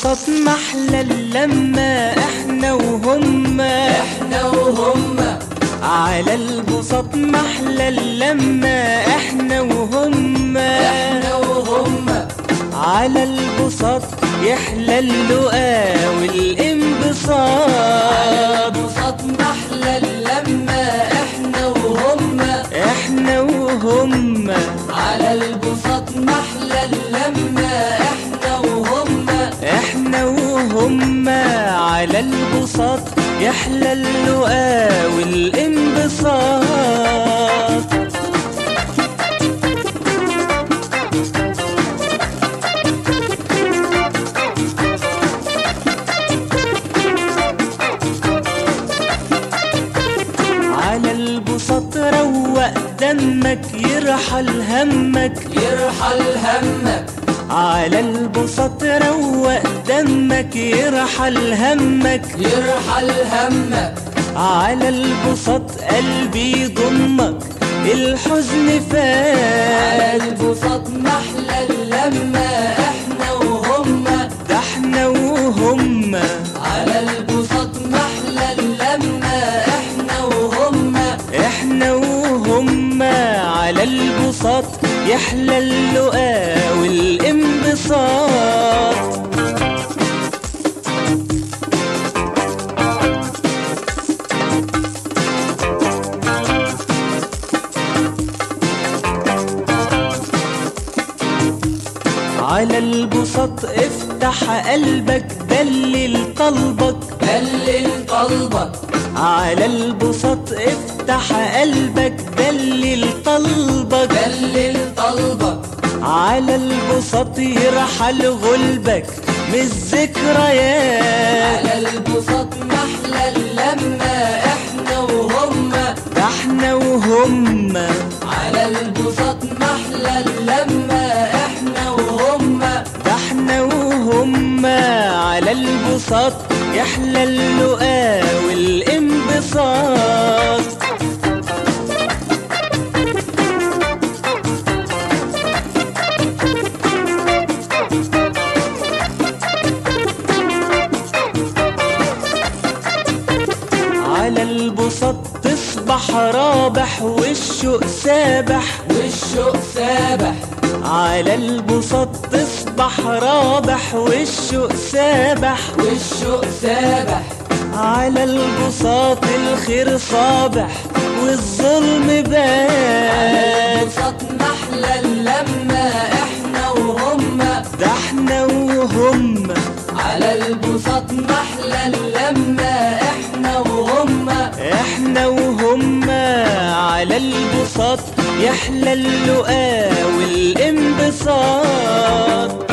البساط محلى اللمة احنا وهم احنا وهم على البساط محلى اللمة احنا وهم احنا وهم على البساط يحلى اللقا والانبساط بساط محلى اللمة احنا وهم احنا وهم على البساط محلى اللمة احنا وهم احنا وهم على البساط يحلى اللقا والانبساط على البساط روق دمك يرحل همك يرحل همك على البساط روق دمك يرحل همك يرحل همك على البساط قلبي يضمك الحزن على فات البساط محلى اللمة احنا وهم ده احنا وهم على البساط محلى اللمة احنا وهم احنا وهم على البساط يحلى اللقا والانبساط على البساط افتح قلبك دلل طلبك دلل قلبك على البساط افتح قلبك دلل طلبك دلل قلبك على البساط يرحل غلبك من الذكريات على البساط محلى اللمة احنا وهم ده احنا وهم على البساط محلى اللمة احنا وهم ده احنا وهم على البساط يحلى اللقا والانبساط على البساط تصبح رابح والشوق سابح والشوق سابح على البساط تصبح رابح والشوق سابح والشوق سابح على البساط الخير صابح والظلم على بات البساط محلى اللمة احنا وهم ده احنا وهم على البساط محلى اللمة احنا وهم احنا وهم على البساط يحلى اللقا والانبساط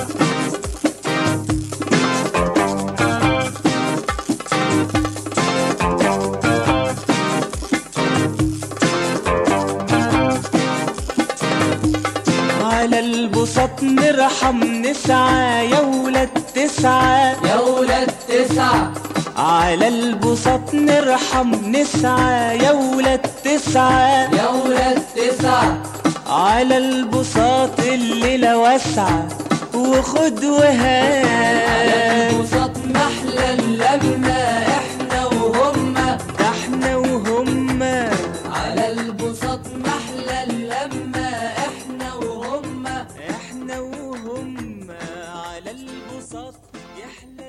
على البساط نرحم نسعى يا ولاد تسعى يا ولاد تسعة على البساط نرحم نسعى يا ولاد تسعى يا ولاد تسعة على البساط الليلة واسعة وخد على وهات البساط محلى اللمة احنا وهم ده احنا وهم على البساط محلى اللمة احنا وهم احنا وهم على البساط يحلى